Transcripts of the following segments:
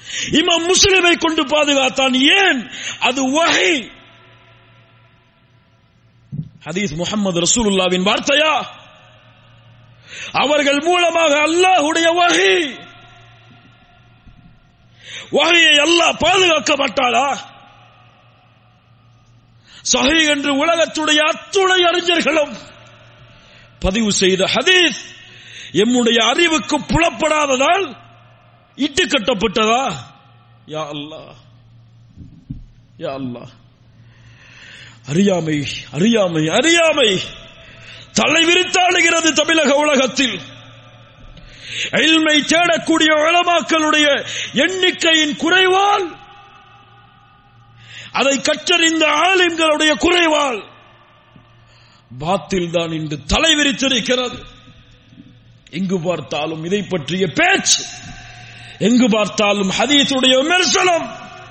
இமாம் முஸ்லிமை கொண்டு பாதுகாத்தான் ஏன் அது வகை ஹதீஸ் முகமது ரசூலுல்லாவின் வார்த்தையா அவர்கள் மூலமாக அல்லாஹுடைய வகை வகையை அல்லாஹ் பாதுகாக்க மாட்டாளா சஹி என்று உலகத்துடைய அத்துணை அறிஞர்களும் பதிவு செய்த ஹதீஸ் எம்முடைய அறிவுக்கு புலப்படாததால் இட்டு கட்டப்பட்டதா யா அல்லாஹ் யா அல்லாஹ் அறியாமை அறியாமை அறியாமை தலை விரித்தாடுகிறது தமிழக உலகத்தில் எல்மை தேடக்கூடிய உளமாக்களுடைய எண்ணிக்கையின் குறைவால் அதை கற்றறிந்த ஆலிம்களுடைய குறைவால் பாத்தில் தான் இன்று தலை விரித்திருக்கிறது எங்கு பார்த்தாலும் இதை பற்றிய பேச்சு எங்கு பார்த்தாலும் ஹதீஸுடைய விமர்சனம்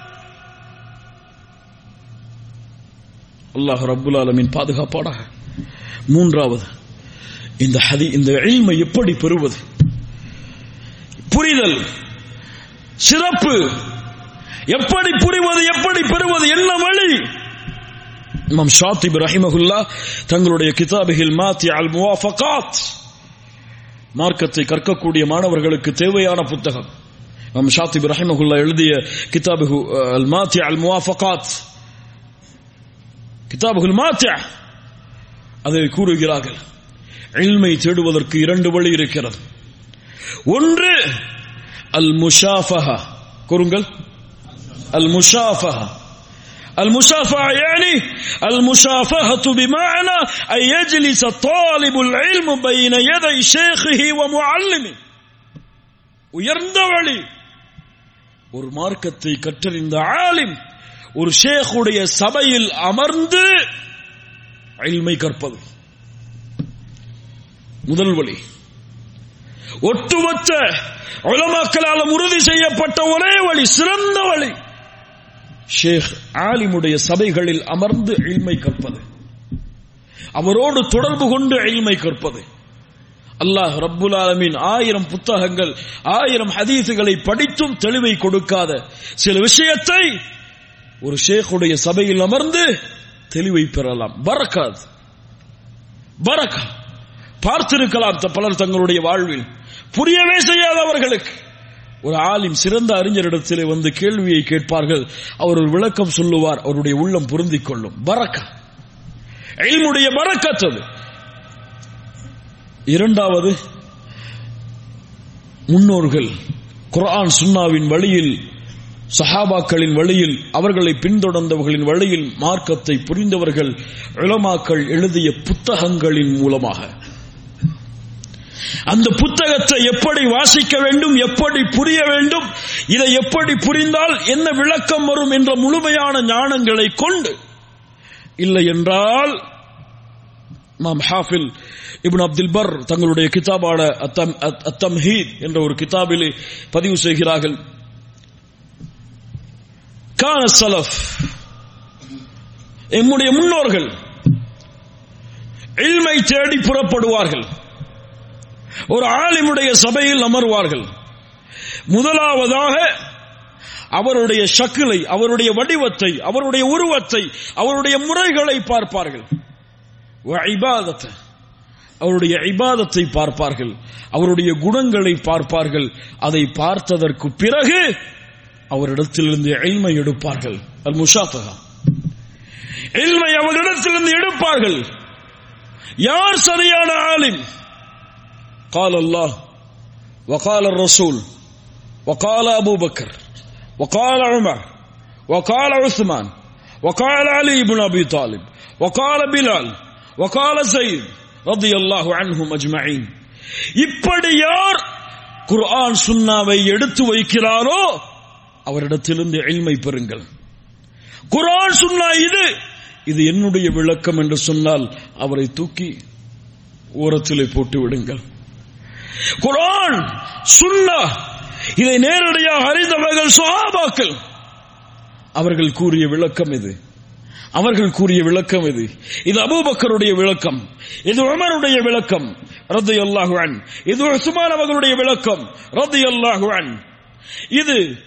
அல்லாஹ் ரப்புல் ஆலமின் பாதுகாப்பாடாக மூன்றாவது இந்த ஹதி இந்த எளிமை எப்படி பெறுவது புரிதல் சிறப்பு எப்படி புரிவது எப்படி பெறுவது என்ன வழி இமாம் ஷாத்திப் ரஹிமகுல்லா தங்களுடைய கிதாபிகள் மாத்தி அல் முவாஃபகாத் மார்க்கத்தை கற்கக்கூடிய மாணவர்களுக்கு தேவையான புத்தகம் இமாம் ஷாத்திப் ரஹிமகுல்லா எழுதிய கிதாபு அல் மாத்தி அல் முவாஃபகாத் கிதாபுகள் மாத்திய அதை கூறுகிறார்கள் எல்மை தேடுவதற்கு இரண்டு வழி இருக்கிறது ஒன்று அல் முஷாஃபஹா கூறுங்கள் المشافهة المشافهة يعني المشافهة بمعنى أن يجلس طالب العلم بين يدي شيخه ومعلمه உயர்ந்த வழி ஒரு மார்க்கத்தை கற்றறிந்த ஆலிம் ஒரு ஷேக்குடைய சபையில் அமர்ந்து அயில்மை கற்பது முதல் வழி ஒட்டுமொத்த உலமாக்களால் உறுதி செய்யப்பட்ட ஒரே வழி சிறந்த வழி ஷேக் ஆலிமுடைய சபைகளில் அமர்ந்து எழ்மை கற்பது அவரோடு தொடர்பு கொண்டு எழ்மை கற்பது அல்லாஹ் ரப்புல் ஆலமின் ஆயிரம் புத்தகங்கள் ஆயிரம் ஹதீசுகளை படித்தும் தெளிவை கொடுக்காத சில விஷயத்தை ஒரு ஷேக்குடைய சபையில் அமர்ந்து தெளிவை பெறலாம் பறக்காது பறக்கா பார்த்திருக்கலாம் பலர் தங்களுடைய வாழ்வில் புரியவே செய்யாதவர்களுக்கு ஒரு ஆலிம் சிறந்த அறிஞரிடத்திலே வந்து கேள்வியை கேட்பார்கள் அவர் ஒரு விளக்கம் சொல்லுவார் அவருடைய உள்ளம் பொருந்திக் கொள்ளும் பறக்கா எல்முடைய பறக்கத்தது இரண்டாவது முன்னோர்கள் குரான் சுன்னாவின் வழியில் சஹாபாக்களின் வழியில் அவர்களை பின்தொடர்ந்தவர்களின் வழியில் மார்க்கத்தை புரிந்தவர்கள் இளமாக்கள் எழுதிய புத்தகங்களின் மூலமாக அந்த புத்தகத்தை எப்படி வாசிக்க வேண்டும் எப்படி புரிய வேண்டும் இதை எப்படி புரிந்தால் என்ன விளக்கம் வரும் என்ற முழுமையான ஞானங்களை கொண்டு இல்லை என்றால் மாம் ஹாஃபில் இப்னு அப்துல் பர் தங்களுடைய கிதாபான அத்தம்ஹீத் என்ற ஒரு கிதாபிலே பதிவு செய்கிறார்கள் கான சலஃப் எம்முடைய முன்னோர்கள் இல்மை தேடி புறப்படுவார்கள் ஒரு ஆலிமுடைய சபையில் அமர்வார்கள் முதலாவதாக அவருடைய ஷக்கிலை அவருடைய வடிவத்தை அவருடைய உருவத்தை அவருடைய முறைகளை பார்ப்பார்கள் அவருடைய இபாதத்தை பார்ப்பார்கள் அவருடைய குணங்களை பார்ப்பார்கள் அதை பார்த்ததற்கு பிறகு அவரிடத்திலிருந்து எல்மை எடுப்பார்கள் அல் முஷாஃபகா எல்மை அவரிடத்திலிருந்து எடுப்பார்கள் யார் சரியான ஆலிம் قال الله وقال الرسول وقال أبو بكر وقال عمر وقال عثمان وقال علي بن أبي طالب وقال بلال وقال زيد رضي الله عنهم أجمعين இப்படி யார் குர்ஆன் சுன்னாவை எடுத்து வைக்கிறாரோ அவரிடத்திலிருந்து எளிமை பெறுங்கள் குர்ஆன் சுன்னா இது இது என்னுடைய விளக்கம் என்று சொன்னால் அவரை தூக்கி ஓரத்திலே போட்டு விடுங்கள் குரான் சுன்னா இதை நேரடியாக அறிந்தவர்கள் சுஹாபாக்கள் அவர்கள் கூறிய விளக்கம் இது அவர்கள் கூறிய விளக்கம் இது இது அபூபக்கருடைய விளக்கம் இது உமருடைய விளக்கம் ரத்து அல்லாஹுவன் இது உஸ்மான் அவர்களுடைய விளக்கம் ரத்து அல்லாஹுவன் இது